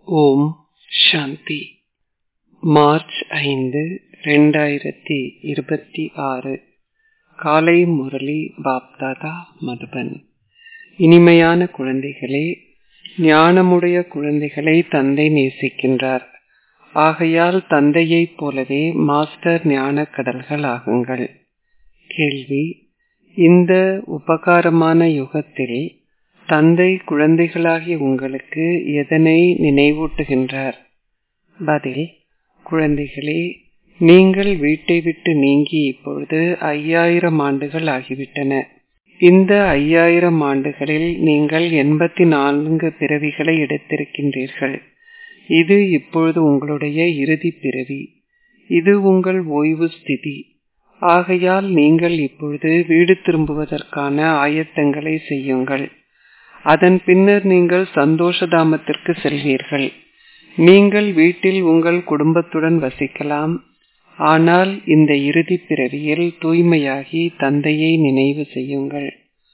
ஓம் சாந்தி March ஐந்து ரெண்டாயிரத்தி இருபத்தி ஆறு காலை முரளி பாப்தாதா மதுபன் இனிமையான குழந்தைகளே ஞானமுடைய குழந்தைகளை தந்தை நேசிக்கின்றார் ஆகையால் தந்தையைப் போலவே மாஸ்டர் ஞான கடல்கள் ஆகுங்கள் கேள்வி இந்த உபகாரமான யுகத்தில் தந்தை குழந்தைகளாகிய உங்களுக்கு எதனை நினைவூட்டுகின்றார் பதில் குழந்தைகளே நீங்கள் வீட்டை விட்டு நீங்கி இப்பொழுது ஐயாயிரம் ஆண்டுகள் ஆகிவிட்டன இந்த ஐயாயிரம் ஆண்டுகளில் நீங்கள் எண்பத்தி நான்கு பிறவிகளை எடுத்திருக்கின்றீர்கள் இது இப்பொழுது உங்களுடைய இறுதி பிறவி இது உங்கள் ஓய்வு ஸ்திதி ஆகையால் நீங்கள் இப்பொழுது வீடு திரும்புவதற்கான ஆயத்தங்களை செய்யுங்கள் அதன் பின்னர் நீங்கள் சந்தோஷதாமத்திற்கு செல்வீர்கள் நீங்கள் வீட்டில் உங்கள் குடும்பத்துடன் வசிக்கலாம் ஆனால் இந்த இறுதி பிறவியில் தூய்மையாகி தந்தையை நினைவு செய்யுங்கள்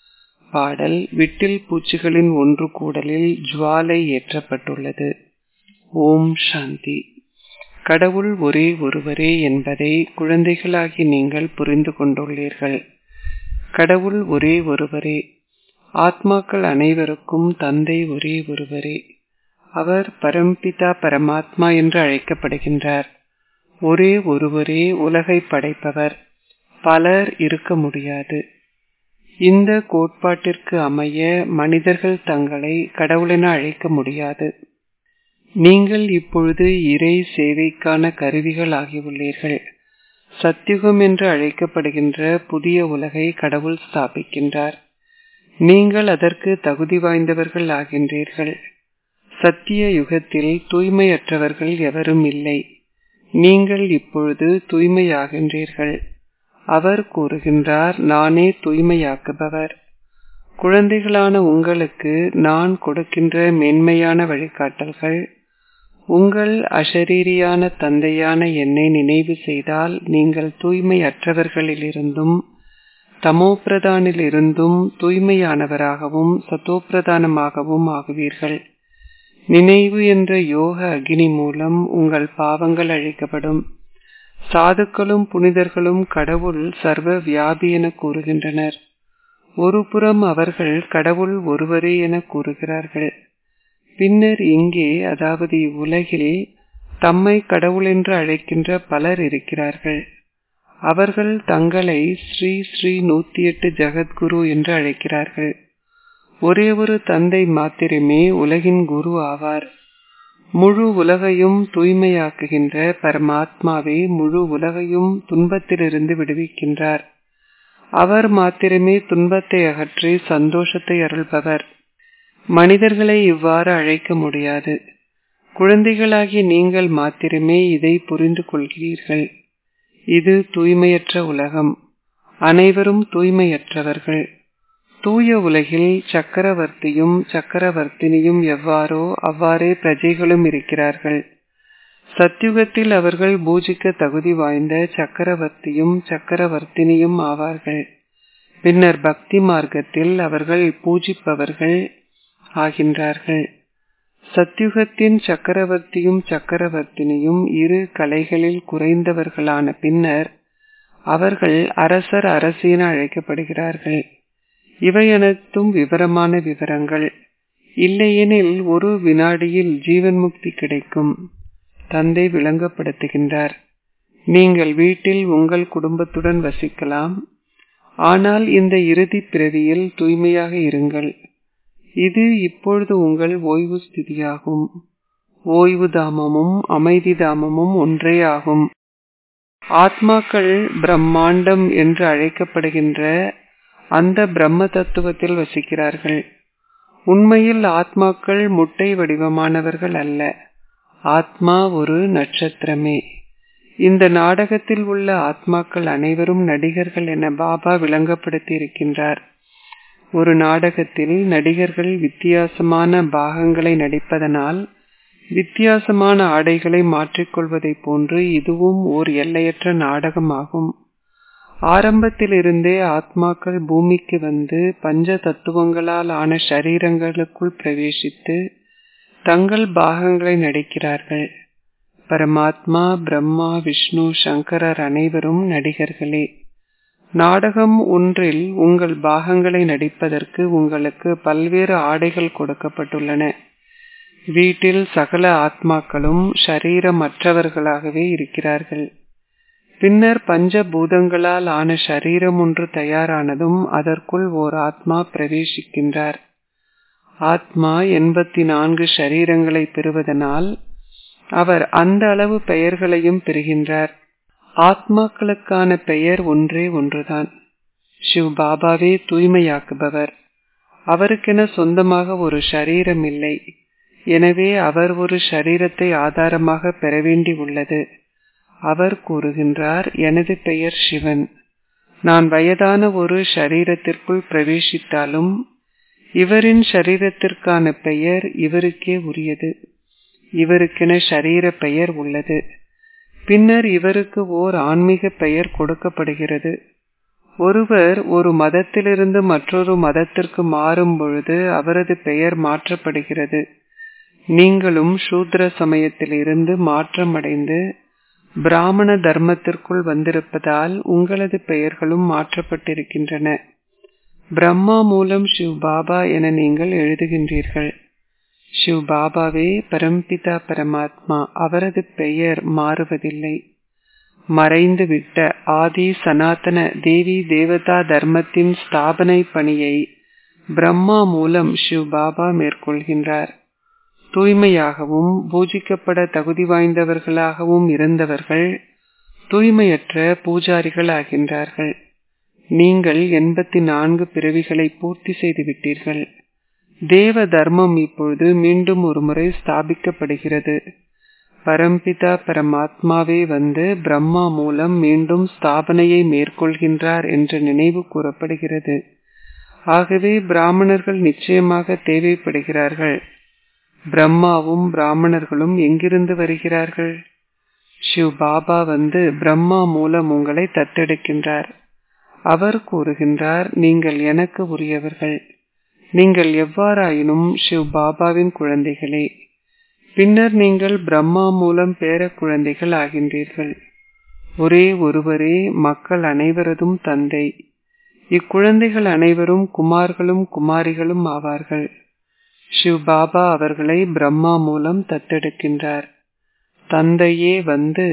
பாடல் விட்டில் பூச்சிகளின் ஒன்று கூடலில் ஜுவாலை ஏற்றப்பட்டுள்ளது ஓம் சாந்தி கடவுள் ஒரே ஒருவரே என்பதை குழந்தைகளாகி நீங்கள் புரிந்து கொண்டுள்ளீர்கள் கடவுள் ஒரே ஒருவரே ஆத்மாக்கள் அனைவருக்கும் தந்தை ஒரே ஒருவரே அவர் பரம்பிதா பரமாத்மா என்று அழைக்கப்படுகின்றார் ஒரே ஒருவரே உலகை படைப்பவர் பலர் இருக்க முடியாது இந்த கோட்பாட்டிற்கு அமைய மனிதர்கள் தங்களை கடவுளென அழைக்க முடியாது நீங்கள் இப்பொழுது இறை சேவைக்கான கருவிகள் ஆகியுள்ளீர்கள் சத்தியுகம் என்று அழைக்கப்படுகின்ற புதிய உலகை கடவுள் ஸ்தாபிக்கின்றார் நீங்கள் அதற்கு தகுதி வாய்ந்தவர்கள் ஆகின்றீர்கள் சத்திய யுகத்தில் தூய்மையற்றவர்கள் எவரும் இல்லை நீங்கள் இப்பொழுது தூய்மையாகின்றீர்கள் அவர் கூறுகின்றார் நானே தூய்மையாக்குபவர் குழந்தைகளான உங்களுக்கு நான் கொடுக்கின்ற மேன்மையான வழிகாட்டல்கள் உங்கள் அஷரீரியான தந்தையான என்னை நினைவு செய்தால் நீங்கள் தூய்மையற்றவர்களிலிருந்தும் தமோபிரதானிலிருந்தும் தூய்மையானவராகவும் சத்தோப்பிரதானமாகவும் ஆகுவீர்கள் நினைவு என்ற யோக அக்னி மூலம் உங்கள் பாவங்கள் அழிக்கப்படும் சாதுக்களும் புனிதர்களும் கடவுள் சர்வ வியாபி என கூறுகின்றனர் ஒரு புறம் அவர்கள் கடவுள் ஒருவரே என கூறுகிறார்கள் பின்னர் இங்கே அதாவது இவ்வுலகில் தம்மை கடவுள் என்று அழைக்கின்ற பலர் இருக்கிறார்கள் அவர்கள் தங்களை ஸ்ரீ ஸ்ரீ நூத்தி எட்டு ஜெகத்குரு என்று அழைக்கிறார்கள் ஒரே ஒரு தந்தை மாத்திரமே உலகின் குரு ஆவார் முழு உலகையும் தூய்மையாக்குகின்ற பரமாத்மாவே முழு உலகையும் துன்பத்திலிருந்து விடுவிக்கின்றார் அவர் மாத்திரமே துன்பத்தை அகற்றி சந்தோஷத்தை அருள்பவர் மனிதர்களை இவ்வாறு அழைக்க முடியாது குழந்தைகளாகிய நீங்கள் மாத்திரமே இதை புரிந்து கொள்கிறீர்கள் இது தூய்மையற்ற உலகம் அனைவரும் தூய்மையற்றவர்கள் தூய உலகில் சக்கரவர்த்தியும் சக்கரவர்த்தினியும் எவ்வாறோ அவ்வாறே பிரஜைகளும் இருக்கிறார்கள் சத்யுகத்தில் அவர்கள் பூஜிக்க தகுதி வாய்ந்த சக்கரவர்த்தியும் சக்கரவர்த்தினியும் ஆவார்கள் பின்னர் பக்தி மார்க்கத்தில் அவர்கள் பூஜிப்பவர்கள் ஆகின்றார்கள் சத்யுகத்தின் சக்கரவர்த்தியும் சக்கரவர்த்தினியும் இரு கலைகளில் குறைந்தவர்களான பின்னர் அவர்கள் அரசர் அரசி என அழைக்கப்படுகிறார்கள் இவை அனைத்தும் விவரமான விவரங்கள் இல்லையெனில் ஒரு வினாடியில் ஜீவன் முக்தி கிடைக்கும் தந்தை விளங்கப்படுத்துகின்றார் நீங்கள் வீட்டில் உங்கள் குடும்பத்துடன் வசிக்கலாம் ஆனால் இந்த இறுதி பிறவியில் தூய்மையாக இருங்கள் இது இப்பொழுது உங்கள் ஓய்வு ஸ்திதியாகும் ஓய்வு தாமமும் அமைதி தாமமும் ஒன்றே ஆகும் ஆத்மாக்கள் பிரம்மாண்டம் என்று அழைக்கப்படுகின்ற அந்த பிரம்ம தத்துவத்தில் வசிக்கிறார்கள் உண்மையில் ஆத்மாக்கள் முட்டை வடிவமானவர்கள் அல்ல ஆத்மா ஒரு நட்சத்திரமே இந்த நாடகத்தில் உள்ள ஆத்மாக்கள் அனைவரும் நடிகர்கள் என பாபா விளங்கப்படுத்தி இருக்கின்றார் ஒரு நாடகத்தில் நடிகர்கள் வித்தியாசமான பாகங்களை நடிப்பதனால் வித்தியாசமான ஆடைகளை மாற்றிக்கொள்வதைப் போன்று இதுவும் ஓர் எல்லையற்ற நாடகமாகும் ஆரம்பத்திலிருந்தே ஆத்மாக்கள் பூமிக்கு வந்து பஞ்ச தத்துவங்களால் ஆன ஷரீரங்களுக்குள் பிரவேசித்து தங்கள் பாகங்களை நடிக்கிறார்கள் பரமாத்மா பிரம்மா விஷ்ணு சங்கரர் அனைவரும் நடிகர்களே நாடகம் ஒன்றில் உங்கள் பாகங்களை நடிப்பதற்கு உங்களுக்கு பல்வேறு ஆடைகள் கொடுக்கப்பட்டுள்ளன வீட்டில் சகல ஆத்மாக்களும் ஷரீரமற்றவர்களாகவே இருக்கிறார்கள் பின்னர் பஞ்ச பூதங்களால் ஆன ஷரீரம் ஒன்று தயாரானதும் அதற்குள் ஓர் ஆத்மா பிரவேசிக்கின்றார் ஆத்மா எண்பத்தி நான்கு ஷரீரங்களை பெறுவதனால் அவர் அந்த அளவு பெயர்களையும் பெறுகின்றார் ஆத்மாக்களுக்கான பெயர் ஒன்றே ஒன்றுதான் சிவ் பாபாவே தூய்மையாக்குபவர் அவருக்கென சொந்தமாக ஒரு ஷரீரம் இல்லை எனவே அவர் ஒரு ஷரீரத்தை ஆதாரமாக பெற வேண்டி உள்ளது அவர் கூறுகின்றார் எனது பெயர் சிவன் நான் வயதான ஒரு ஷரீரத்திற்குள் பிரவேசித்தாலும் இவரின் ஷரீரத்திற்கான பெயர் இவருக்கே உரியது இவருக்கென ஷரீர பெயர் உள்ளது பின்னர் இவருக்கு ஓர் ஆன்மீக பெயர் கொடுக்கப்படுகிறது ஒருவர் ஒரு மதத்திலிருந்து மற்றொரு மதத்திற்கு மாறும் பொழுது அவரது பெயர் மாற்றப்படுகிறது நீங்களும் சூத்ர சமயத்திலிருந்து மாற்றமடைந்து பிராமண தர்மத்திற்குள் வந்திருப்பதால் உங்களது பெயர்களும் மாற்றப்பட்டிருக்கின்றன பிரம்மா மூலம் சிவ் பாபா என நீங்கள் எழுதுகின்றீர்கள் சிவ் பாபாவே பரம்பிதா பரமாத்மா அவரது பெயர் மாறுவதில்லை மறைந்து விட்ட ஆதி சனாதன தேவி தேவதா தர்மத்தின் ஸ்தாபனை பணியை பிரம்மா மூலம் சிவ் பாபா மேற்கொள்கின்றார் தூய்மையாகவும் பூஜிக்கப்பட தகுதி வாய்ந்தவர்களாகவும் இருந்தவர்கள் தூய்மையற்ற பூஜாரிகள் ஆகின்றார்கள் நீங்கள் எண்பத்தி நான்கு பிறவிகளை பூர்த்தி செய்து விட்டீர்கள் தேவ தர்மம் இப்பொழுது மீண்டும் ஒரு முறை ஸ்தாபிக்கப்படுகிறது பரம்பிதா பரமாத்மாவே வந்து பிரம்மா மூலம் மீண்டும் ஸ்தாபனையை மேற்கொள்கின்றார் என்ற நினைவு கூறப்படுகிறது ஆகவே பிராமணர்கள் நிச்சயமாக தேவைப்படுகிறார்கள் பிரம்மாவும் பிராமணர்களும் எங்கிருந்து வருகிறார்கள் சிவ் பாபா வந்து பிரம்மா மூலம் உங்களை தத்தெடுக்கின்றார் அவர் கூறுகின்றார் நீங்கள் எனக்கு உரியவர்கள் நீங்கள் எவ்வாறாயினும் சிவ் பாபாவின் குழந்தைகளே பின்னர் நீங்கள் பிரம்மா மூலம் பேர குழந்தைகள் ஆகின்றீர்கள் ஒரே ஒருவரே மக்கள் அனைவரதும் தந்தை இக்குழந்தைகள் அனைவரும் குமார்களும் குமாரிகளும் ஆவார்கள் சிவ் பாபா அவர்களை பிரம்மா மூலம் தத்தெடுக்கின்றார் தந்தையே வந்து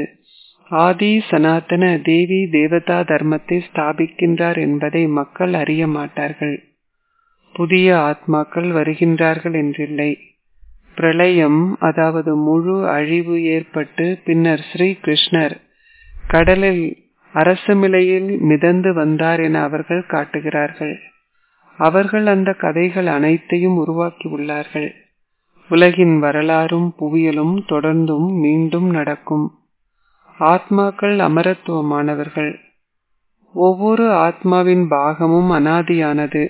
ஆதி சனாதன தேவி தேவதா தர்மத்தை ஸ்தாபிக்கின்றார் என்பதை மக்கள் அறிய மாட்டார்கள் புதிய ஆத்மாக்கள் வருகின்றார்கள் என்றில்லை பிரளயம் அதாவது முழு அழிவு ஏற்பட்டு பின்னர் ஸ்ரீ கிருஷ்ணர் கடலில் அரசமிலையில் மிதந்து வந்தார் என அவர்கள் காட்டுகிறார்கள் அவர்கள் அந்த கதைகள் அனைத்தையும் உருவாக்கி உள்ளார்கள் உலகின் வரலாறும் புவியலும் தொடர்ந்தும் மீண்டும் நடக்கும் ஆத்மாக்கள் அமரத்துவமானவர்கள் ஒவ்வொரு ஆத்மாவின் பாகமும் அனாதியானது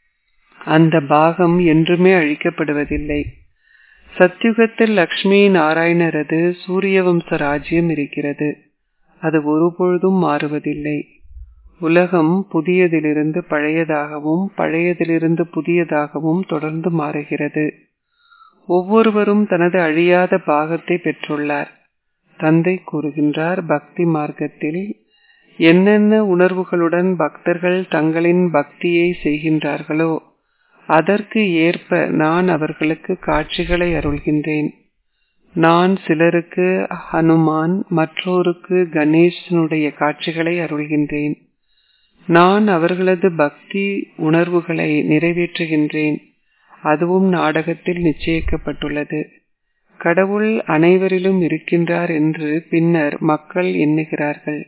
அந்த பாகம் என்றுமே அழிக்கப்படுவதில்லை சத்யுகத்தில் லக்ஷ்மி நாராயணரது சூரிய வம்ச ராஜ்யம் இருக்கிறது அது ஒருபொழுதும் மாறுவதில்லை உலகம் புதியதிலிருந்து பழையதாகவும் பழையதிலிருந்து புதியதாகவும் தொடர்ந்து மாறுகிறது ஒவ்வொருவரும் தனது அழியாத பாகத்தை பெற்றுள்ளார் தந்தை கூறுகின்றார் பக்தி மார்க்கத்தில் என்னென்ன உணர்வுகளுடன் பக்தர்கள் தங்களின் பக்தியை செய்கின்றார்களோ அதற்கு ஏற்ப நான் அவர்களுக்கு காட்சிகளை அருள்கின்றேன் நான் சிலருக்கு ஹனுமான் மற்றோருக்கு கணேசனுடைய காட்சிகளை அருள்கின்றேன் நான் அவர்களது பக்தி உணர்வுகளை நிறைவேற்றுகின்றேன் அதுவும் நாடகத்தில் நிச்சயிக்கப்பட்டுள்ளது கடவுள் அனைவரிலும் இருக்கின்றார் என்று பின்னர் மக்கள் எண்ணுகிறார்கள்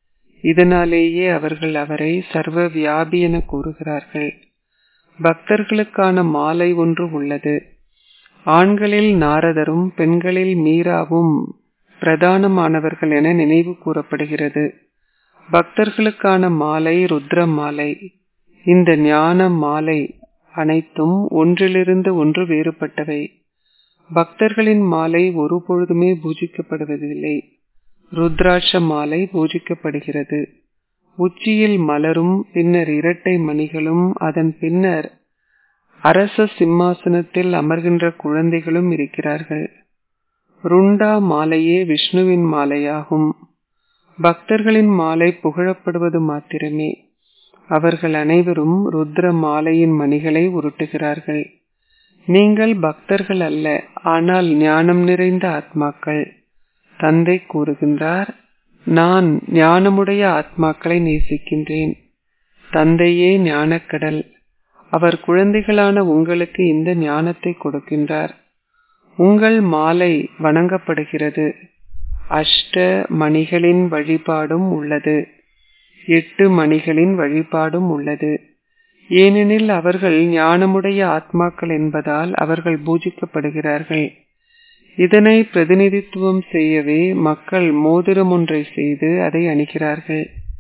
இதனாலேயே அவர்கள் அவரை சர்வ வியாபி என கூறுகிறார்கள் பக்தர்களுக்கான மாலை ஒன்று உள்ளது ஆண்களில் நாரதரும் பெண்களில் மீராவும் பிரதானமானவர்கள் என நினைவு கூறப்படுகிறது பக்தர்களுக்கான மாலை ருத்ர மாலை இந்த ஞான மாலை அனைத்தும் ஒன்றிலிருந்து ஒன்று வேறுபட்டவை பக்தர்களின் மாலை ஒரு பொழுதுமே பூஜிக்கப்படுவதில்லை ருத்ராட்ச மாலை பூஜிக்கப்படுகிறது உச்சியில் மலரும் பின்னர் இரட்டை மணிகளும் அதன் பின்னர் அரச சிம்மாசனத்தில் அமர்கின்ற குழந்தைகளும் இருக்கிறார்கள் ருண்டா மாலையே விஷ்ணுவின் மாலையாகும் பக்தர்களின் மாலை புகழப்படுவது மாத்திரமே அவர்கள் அனைவரும் ருத்ர மாலையின் மணிகளை உருட்டுகிறார்கள் நீங்கள் பக்தர்கள் அல்ல ஆனால் ஞானம் நிறைந்த ஆத்மாக்கள் தந்தை கூறுகின்றார் நான் ஞானமுடைய ஆத்மாக்களை நேசிக்கின்றேன் தந்தையே ஞானக்கடல் அவர் குழந்தைகளான உங்களுக்கு இந்த ஞானத்தை கொடுக்கின்றார் உங்கள் மாலை வணங்கப்படுகிறது அஷ்ட மணிகளின் வழிபாடும் உள்ளது எட்டு மணிகளின் வழிபாடும் உள்ளது ஏனெனில் அவர்கள் ஞானமுடைய ஆத்மாக்கள் என்பதால் அவர்கள் பூஜிக்கப்படுகிறார்கள் இதனை பிரதிநிதித்துவம் செய்யவே மக்கள் மோதிரம் ஒன்றை செய்து அதை அணிகிறார்கள்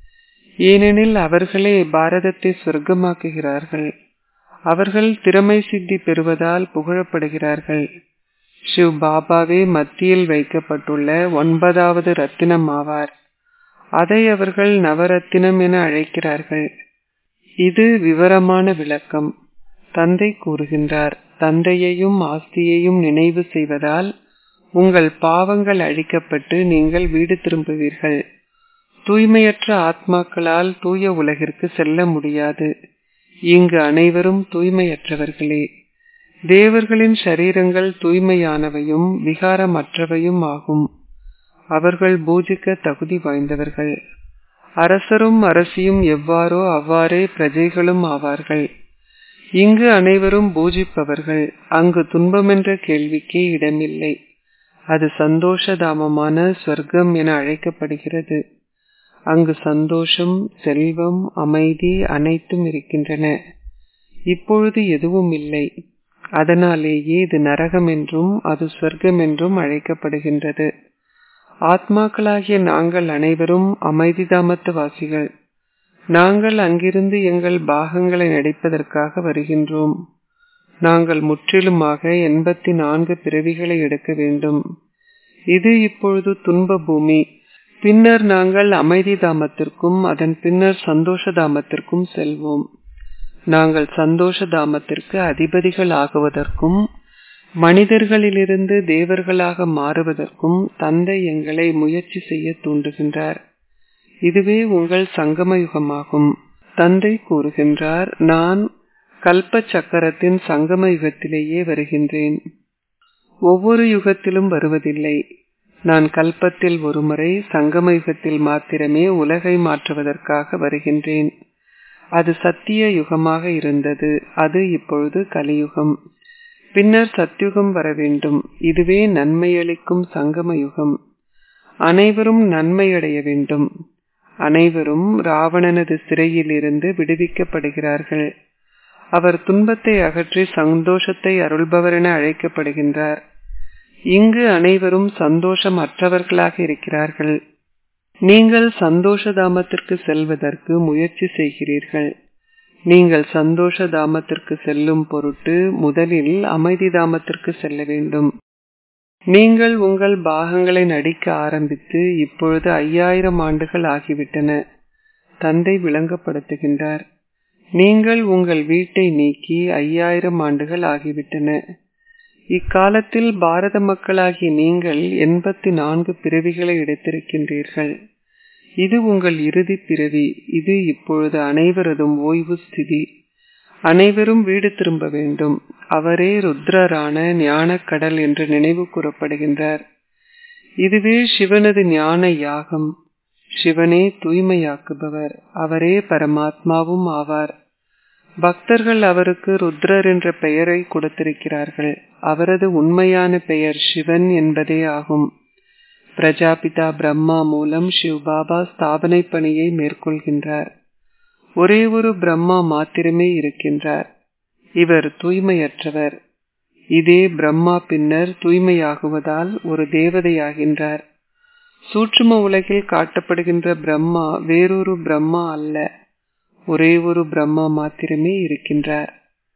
ஏனெனில் அவர்களே பாரதத்தை சொர்க்கமாக்குகிறார்கள் அவர்கள் திறமை சித்தி பெறுவதால் புகழப்படுகிறார்கள் சிவ் பாபாவே மத்தியில் வைக்கப்பட்டுள்ள ஒன்பதாவது ரத்தினம் ஆவார் அதை அவர்கள் நவரத்தினம் என அழைக்கிறார்கள் இது விவரமான விளக்கம் தந்தை கூறுகின்றார் தந்தையையும் ஆஸ்தியையும் நினைவு செய்வதால் உங்கள் பாவங்கள் அழிக்கப்பட்டு நீங்கள் வீடு திரும்புவீர்கள் தூய்மையற்ற ஆத்மாக்களால் தூய உலகிற்கு செல்ல முடியாது இங்கு அனைவரும் தூய்மையற்றவர்களே தேவர்களின் சரீரங்கள் தூய்மையானவையும் விகாரமற்றவையும் ஆகும் அவர்கள் பூஜிக்க தகுதி வாய்ந்தவர்கள் அரசரும் அரசியும் எவ்வாறோ அவ்வாறே பிரஜைகளும் ஆவார்கள் இங்கு அனைவரும் பூஜிப்பவர்கள் அங்கு துன்பமென்ற கேள்விக்கே இடமில்லை அது சந்தோஷதாமமான ஸ்வர்க்கம் என அழைக்கப்படுகிறது அங்கு சந்தோஷம் செல்வம் அமைதி அனைத்தும் இருக்கின்றன இப்பொழுது எதுவும் இல்லை அதனாலேயே இது நரகம் என்றும் அது சொர்க்கம் என்றும் அழைக்கப்படுகின்றது ஆத்மாக்களாகிய நாங்கள் அனைவரும் அமைதிதாமத்து வாசிகள் நாங்கள் அங்கிருந்து எங்கள் பாகங்களை நடிப்பதற்காக வருகின்றோம் நாங்கள் முற்றிலுமாக எண்பத்தி நான்கு பிறவிகளை எடுக்க வேண்டும் இது இப்பொழுது துன்ப பூமி பின்னர் நாங்கள் அமைதி தாமத்திற்கும் அதன் பின்னர் சந்தோஷ தாமத்திற்கும் செல்வோம் நாங்கள் சந்தோஷ தாமத்திற்கு அதிபதிகள் ஆகுவதற்கும் மனிதர்களிலிருந்து தேவர்களாக மாறுவதற்கும் தந்தை எங்களை முயற்சி செய்ய தூண்டுகின்றார் இதுவே உங்கள் சங்கம யுகமாகும் தந்தை கூறுகின்றார் நான் கல்ப சக்கரத்தின் சங்கம யுகத்திலேயே வருகின்றேன் ஒவ்வொரு யுகத்திலும் வருவதில்லை நான் கல்பத்தில் ஒருமுறை சங்கம யுகத்தில் மாத்திரமே உலகை மாற்றுவதற்காக வருகின்றேன் அது சத்திய யுகமாக இருந்தது அது இப்பொழுது கலியுகம் பின்னர் சத்யுகம் வர வேண்டும் இதுவே நன்மையளிக்கும் சங்கம யுகம் அனைவரும் நன்மையடைய வேண்டும் அனைவரும் ராவணனது சிறையில் இருந்து விடுவிக்கப்படுகிறார்கள் அவர் துன்பத்தை அகற்றி சந்தோஷத்தை அருள்பவர் என அழைக்கப்படுகின்றார் இங்கு அனைவரும் சந்தோஷம் அற்றவர்களாக இருக்கிறார்கள் நீங்கள் சந்தோஷ தாமத்திற்கு செல்வதற்கு முயற்சி செய்கிறீர்கள் நீங்கள் சந்தோஷ தாமத்திற்கு செல்லும் பொருட்டு முதலில் அமைதி தாமத்திற்கு செல்ல வேண்டும் நீங்கள் உங்கள் பாகங்களை நடிக்க ஆரம்பித்து இப்பொழுது ஐயாயிரம் ஆண்டுகள் ஆகிவிட்டன தந்தை விளங்கப்படுத்துகின்றார் நீங்கள் உங்கள் வீட்டை நீக்கி ஐயாயிரம் ஆண்டுகள் ஆகிவிட்டன இக்காலத்தில் பாரத மக்களாகிய நீங்கள் எண்பத்தி நான்கு பிறவிகளை எடுத்திருக்கின்றீர்கள் இது உங்கள் இறுதி பிறவி இது இப்பொழுது அனைவரதும் ஓய்வு ஸ்திதி அனைவரும் வீடு திரும்ப வேண்டும் அவரே ருத்ரரான ஞான கடல் என்று நினைவு கூறப்படுகின்றார் இதுவே சிவனது ஞான யாகம் சிவனே தூய்மையாக்குபவர் அவரே பரமாத்மாவும் ஆவார் பக்தர்கள் அவருக்கு ருத்ரர் என்ற பெயரை கொடுத்திருக்கிறார்கள் அவரது உண்மையான பெயர் சிவன் என்பதே ஆகும் பிரஜாபிதா பிரம்மா மூலம் சிவ் பாபா ஸ்தாபனை பணியை மேற்கொள்கின்றார் ஒரே ஒரு பிரம்மா மாத்திரமே இருக்கின்றார் இவர் தூய்மையற்றவர் இதே பிரம்மா பின்னர் தூய்மையாகுவதால் ஒரு தேவதையாகின்றார் சூட்சும உலகில் காட்டப்படுகின்ற பிரம்மா வேறொரு பிரம்மா அல்ல ஒரே ஒரு பிரம்மா மாத்திரமே இருக்கின்றார்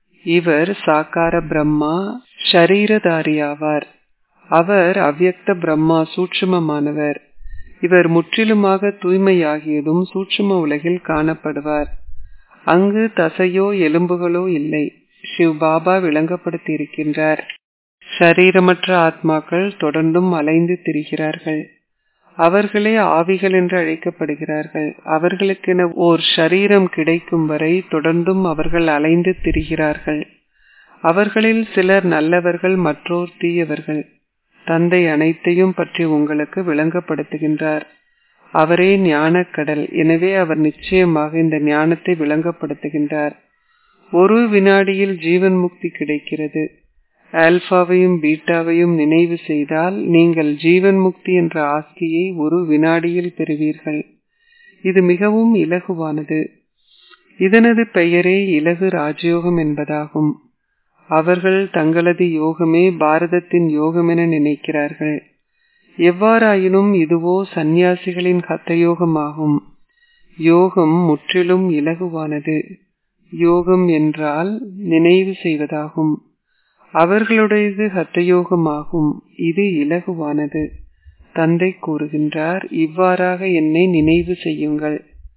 இவர் சாக்கார பிரம்மா ஷரீரதாரியாவார் அவர் அவ்யக்த பிரம்மா சூட்சுமமானவர் இவர் முற்றிலுமாக தூய்மையாகியதும் சூட்சும உலகில் காணப்படுவார் அங்கு தசையோ எலும்புகளோ இல்லை சிவ் பாபா விளங்கப்படுத்தி இருக்கின்றார் சரீரமற்ற ஆத்மாக்கள் தொடர்ந்தும் அலைந்து திரிகிறார்கள் அவர்களே ஆவிகள் என்று அழைக்கப்படுகிறார்கள் அவர்களுக்கென ஓர் ஷரீரம் கிடைக்கும் வரை தொடர்ந்தும் அவர்கள் அலைந்து திரிகிறார்கள் அவர்களில் சிலர் நல்லவர்கள் மற்றோர் தீயவர்கள் தந்தை அனைத்தையும் பற்றி உங்களுக்கு விளங்கப்படுத்துகின்றார் அவரே ஞானக்கடல் எனவே அவர் நிச்சயமாக இந்த ஞானத்தை விளங்கப்படுத்துகின்றார் ஒரு வினாடியில் ஜீவன் முக்தி கிடைக்கிறது ஆல்பாவையும் பீட்டாவையும் நினைவு செய்தால் நீங்கள் ஜீவன் முக்தி என்ற ஆஸ்தியை ஒரு வினாடியில் பெறுவீர்கள் இது மிகவும் இலகுவானது இதனது பெயரே இலகு ராஜயோகம் என்பதாகும் அவர்கள் தங்களது யோகமே பாரதத்தின் யோகமென நினைக்கிறார்கள் எவ்வாறாயினும் இதுவோ சந்நியாசிகளின் ஹத்தயோகமாகும் யோகம் முற்றிலும் இலகுவானது யோகம் என்றால் நினைவு செய்வதாகும் அவர்களுடையது ஹத்தயோகமாகும் இது இலகுவானது தந்தை கூறுகின்றார் இவ்வாறாக என்னை நினைவு செய்யுங்கள்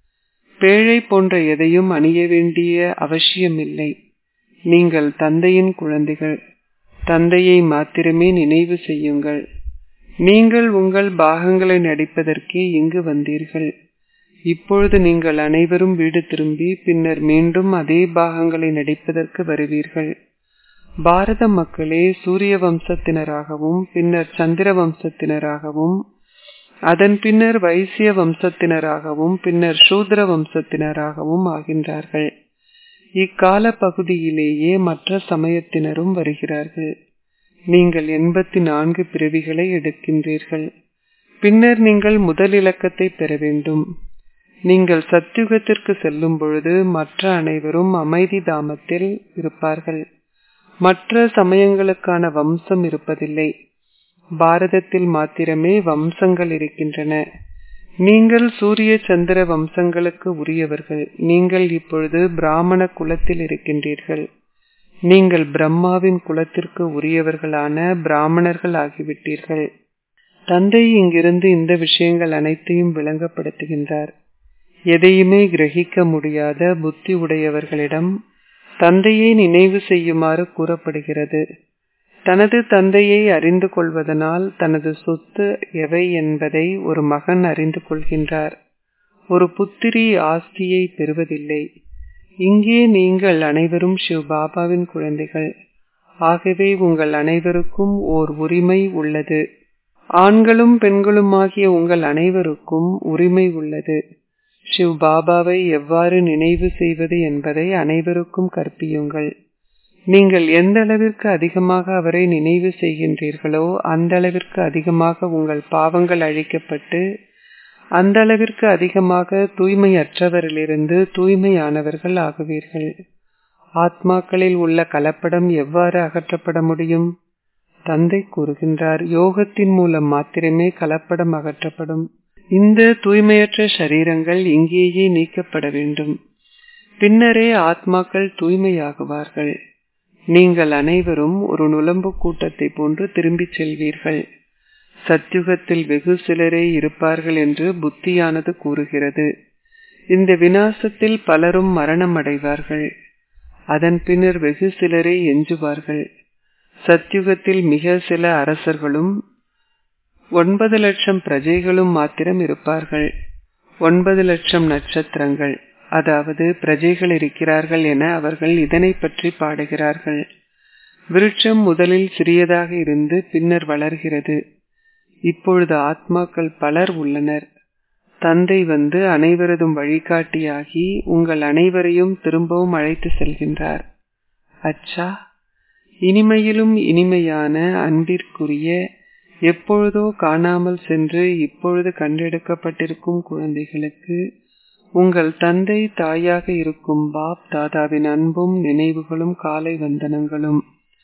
பேழை போன்ற எதையும் அணிய வேண்டிய அவசியமில்லை நீங்கள் தந்தையின் குழந்தைகள் தந்தையை மாத்திரமே நினைவு செய்யுங்கள் நீங்கள் உங்கள் பாகங்களை நடிப்பதற்கே இங்கு வந்தீர்கள் இப்பொழுது நீங்கள் அனைவரும் வீடு திரும்பி பின்னர் மீண்டும் அதே பாகங்களை நடிப்பதற்கு வருவீர்கள் பாரத மக்களே சூரிய வம்சத்தினராகவும் பின்னர் சந்திர வம்சத்தினராகவும் அதன் பின்னர் வைசிய வம்சத்தினராகவும் பின்னர் சூத்ர வம்சத்தினராகவும் ஆகின்றார்கள் இக்கால பகுதியிலேயே மற்ற சமயத்தினரும் வருகிறார்கள் நீங்கள் எண்பத்தி நான்கு பிறவிகளை எடுக்கின்றீர்கள் பின்னர் நீங்கள் முதல் இலக்கத்தை பெற வேண்டும் நீங்கள் சத்தியுகத்திற்கு செல்லும் பொழுது மற்ற அனைவரும் அமைதி தாமத்தில் இருப்பார்கள் மற்ற சமயங்களுக்கான வம்சம் இருப்பதில்லை பாரதத்தில் மாத்திரமே வம்சங்கள் இருக்கின்றன நீங்கள் சூரிய சந்திர வம்சங்களுக்கு உரியவர்கள் நீங்கள் இப்பொழுது பிராமண குலத்தில் இருக்கின்றீர்கள் நீங்கள் பிரம்மாவின் குலத்திற்கு உரியவர்களான பிராமணர்கள் ஆகிவிட்டீர்கள் தந்தை இங்கிருந்து இந்த விஷயங்கள் அனைத்தையும் விளங்கப்படுத்துகின்றார் எதையுமே கிரகிக்க முடியாத புத்தி உடையவர்களிடம் தந்தையை நினைவு செய்யுமாறு கூறப்படுகிறது தனது தந்தையை அறிந்து கொள்வதனால் தனது சொத்து எவை என்பதை ஒரு மகன் அறிந்து கொள்கின்றார் ஒரு புத்திரி ஆஸ்தியை பெறுவதில்லை இங்கே நீங்கள் அனைவரும் சிவ் பாபாவின் குழந்தைகள் ஆகவே உங்கள் அனைவருக்கும் ஓர் உரிமை உள்ளது ஆண்களும் பெண்களுமாகிய உங்கள் அனைவருக்கும் உரிமை உள்ளது சிவ் பாபாவை எவ்வாறு நினைவு செய்வது என்பதை அனைவருக்கும் கற்பியுங்கள் நீங்கள் எந்த அளவிற்கு அதிகமாக அவரை நினைவு செய்கின்றீர்களோ அந்த அளவிற்கு அதிகமாக உங்கள் பாவங்கள் அழிக்கப்பட்டு அந்த அளவிற்கு அதிகமாக தூய்மையற்றவரிலிருந்து தூய்மையானவர்கள் ஆகுவீர்கள் ஆத்மாக்களில் உள்ள கலப்படம் எவ்வாறு அகற்றப்பட முடியும் தந்தை கூறுகின்றார் யோகத்தின் மூலம் மாத்திரமே கலப்படம் அகற்றப்படும் இந்த தூய்மையற்ற சரீரங்கள் இங்கேயே நீக்கப்பட வேண்டும் பின்னரே ஆத்மாக்கள் தூய்மையாகுவார்கள் நீங்கள் அனைவரும் ஒரு நுழம்பு கூட்டத்தை போன்று திரும்பிச் செல்வீர்கள் சத்யுகத்தில் வெகு சிலரே இருப்பார்கள் என்று புத்தியானது கூறுகிறது இந்த வினாசத்தில் பலரும் மரணம் அடைவார்கள் அதன் பின்னர் வெகு சிலரே எஞ்சுவார்கள் சத்யுகத்தில் மிக சில அரசர்களும் ஒன்பது லட்சம் பிரஜைகளும் மாத்திரம் இருப்பார்கள் ஒன்பது லட்சம் நட்சத்திரங்கள் அதாவது பிரஜைகள் இருக்கிறார்கள் என அவர்கள் இதனை பற்றி பாடுகிறார்கள் விருட்சம் முதலில் சிறியதாக இருந்து பின்னர் வளர்கிறது இப்பொழுது ஆத்மாக்கள் பலர் உள்ளனர் தந்தை வந்து அனைவரதும் வழிகாட்டியாகி உங்கள் அனைவரையும் திரும்பவும் அழைத்து செல்கின்றார் அச்சா இனிமையிலும் இனிமையான அன்பிற்குரிய எப்பொழுதோ காணாமல் சென்று இப்பொழுது கண்டெடுக்கப்பட்டிருக்கும் குழந்தைகளுக்கு உங்கள் தந்தை தாயாக இருக்கும் பாப் தாதாவின் அன்பும் நினைவுகளும் காலை வந்தனங்களும்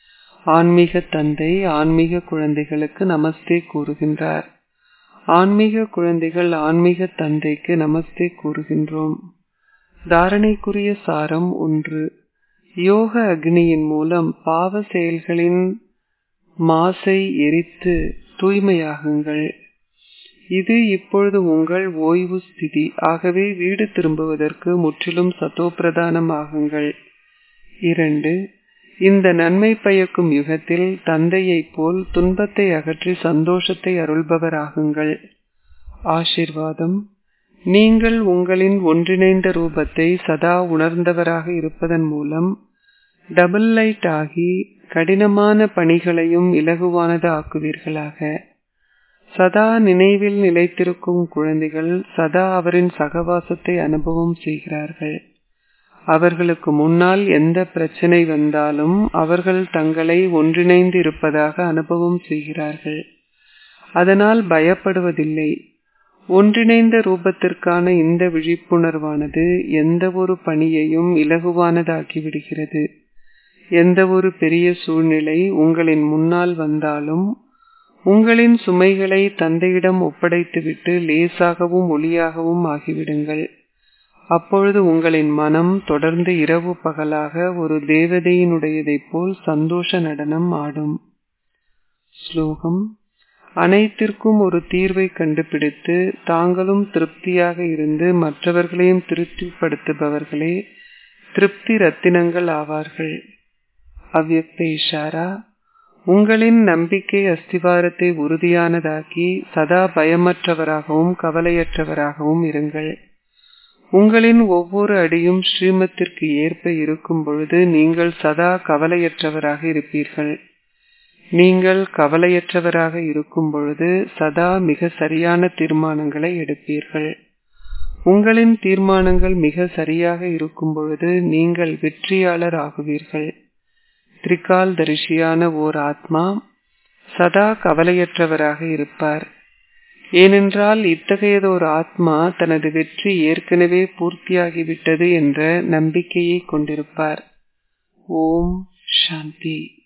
ஆன்மீக தந்தை ஆன்மீக குழந்தைகளுக்கு நமஸ்தே கூறுகின்றார் ஆன்மீக குழந்தைகள் ஆன்மீக தந்தைக்கு நமஸ்தே கூறுகின்றோம் தாரணைக்குரிய சாரம் ஒன்று யோக அக்னியின் மூலம் பாவ செயல்களின் மாசை எரித்து தூய்மையாகுங்கள் இது இப்பொழுது உங்கள் ஓய்வு ஸ்திதி ஆகவே வீடு திரும்புவதற்கு முற்றிலும் சத்தோப்பிரதானம் ஆகுங்கள் இரண்டு இந்த நன்மை பயக்கும் யுகத்தில் தந்தையைப் போல் துன்பத்தை அகற்றி சந்தோஷத்தை அருள்பவராகுங்கள் ஆசிர்வாதம் நீங்கள் உங்களின் ஒன்றிணைந்த ரூபத்தை சதா உணர்ந்தவராக இருப்பதன் மூலம் டபுள் லைட் ஆகி கடினமான பணிகளையும் இலகுவானது ஆக்குவீர்களாக சதா நினைவில் நிலைத்திருக்கும் குழந்தைகள் சதா அவரின் சகவாசத்தை அனுபவம் செய்கிறார்கள் அவர்களுக்கு முன்னால் எந்த பிரச்சனை வந்தாலும் அவர்கள் தங்களை ஒன்றிணைந்து இருப்பதாக அனுபவம் செய்கிறார்கள் அதனால் பயப்படுவதில்லை ஒன்றிணைந்த ரூபத்திற்கான இந்த விழிப்புணர்வானது எந்த ஒரு பணியையும் இலகுவானதாக்கிவிடுகிறது எந்த ஒரு பெரிய சூழ்நிலை உங்களின் முன்னால் வந்தாலும் உங்களின் சுமைகளை தந்தையிடம் ஒப்படைத்துவிட்டு லேசாகவும் ஒளியாகவும் ஆகிவிடுங்கள் அப்பொழுது உங்களின் மனம் தொடர்ந்து இரவு பகலாக ஒரு தேவதையினுடையதைப் போல் சந்தோஷ நடனம் ஆடும் ஸ்லோகம் அனைத்திற்கும் ஒரு தீர்வை கண்டுபிடித்து தாங்களும் திருப்தியாக இருந்து மற்றவர்களையும் திருப்திப்படுத்துபவர்களே திருப்தி ரத்தினங்கள் ஆவார்கள் அவ்யக்த இஷாரா உங்களின் நம்பிக்கை அஸ்திவாரத்தை உறுதியானதாக்கி சதா பயமற்றவராகவும் கவலையற்றவராகவும் இருங்கள் உங்களின் ஒவ்வொரு அடியும் ஸ்ரீமத்திற்கு ஏற்ப இருக்கும் பொழுது நீங்கள் சதா கவலையற்றவராக இருப்பீர்கள் நீங்கள் கவலையற்றவராக இருக்கும் பொழுது சதா மிக சரியான தீர்மானங்களை எடுப்பீர்கள் உங்களின் தீர்மானங்கள் மிக சரியாக இருக்கும் பொழுது நீங்கள் வெற்றியாளர் ஆகுவீர்கள் திரிகால் தரிசியான ஓர் ஆத்மா சதா கவலையற்றவராக இருப்பார் ஏனென்றால் இத்தகையதோர் ஆத்மா தனது வெற்றி ஏற்கனவே பூர்த்தியாகிவிட்டது என்ற நம்பிக்கையை கொண்டிருப்பார் ஓம் சாந்தி